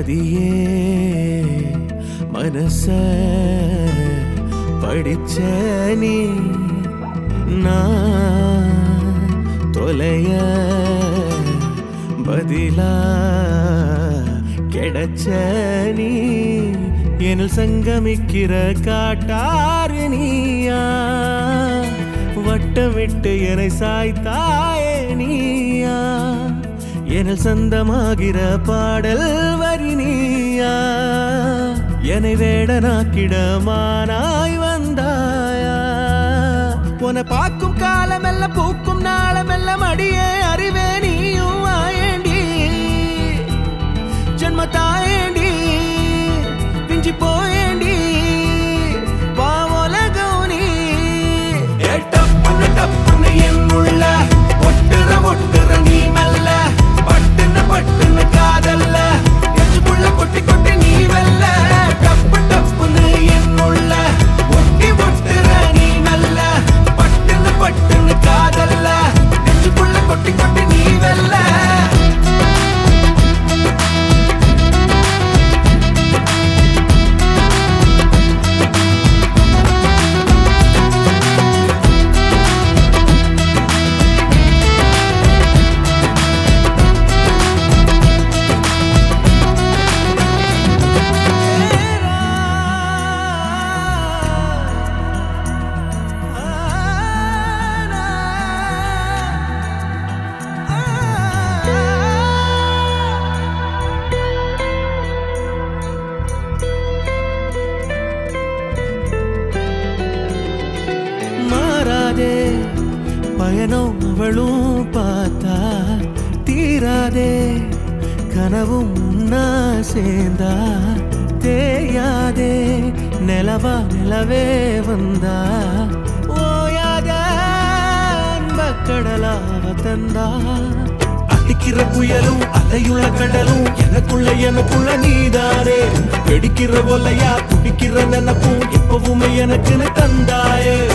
மதியே மனச படிச்ச நீ நான் தொலைய பதிலா கிடைச்ச நீ எனில் சங்கமிக்கிற காட்டாறு நீயா வட்டமிட்டு என்னை சாய்த்தாயே நீயா எனில் சொந்தமாகிற பாடல் வரி நீயா என்னை வேடனாக்கிட மானாய் வந்தாயா உன்னை பார்க்கும் காலமெல்லாம் பூக்கும் நாளமெல்லாம் அடியே அறிவே நீயும் ஆயேண்டி ஜன்ம தாயேண்டி பிஞ்சி போயேண்டி வா உலகம் நீ ஏ டப்புன்னு டப்புன்னு என் உள்ள ஒட்டுற ஒட்டுற நீ மெல்ல பட்டுன்னு பட்டுன்னு காதல்ல நெஞ்சுக்குள்ள கொட்டி கொட்டி நீ வெல்ல டப்பு டப்புன்னு என் உள்ள ஒட்டி ஒட்டுற நீ மெல்ல பட்டுன்னு பட்டுன்னு காதல்ல நெஞ்சுக்குள்ள கொட்டி கொட்டி நீ வெல்ல மாறாதே பயணம் அவளும் பார்த்தா தீராதே கனவும் உன்னா சேர்ந்தா தேயாதே நிலவா நிலவே வந்தா ஓயாத அன்பக்கடலாவ தந்தா அடிக்கிற புயலும் அலையுள்ள கடலும் எனக்குள்ள எனக்குள்ள நீதானே வெடிக்கிற ஒலையா துடிக்கிற நினப்பும் எப்பவுமே எனக்குன்னு தந்தாயே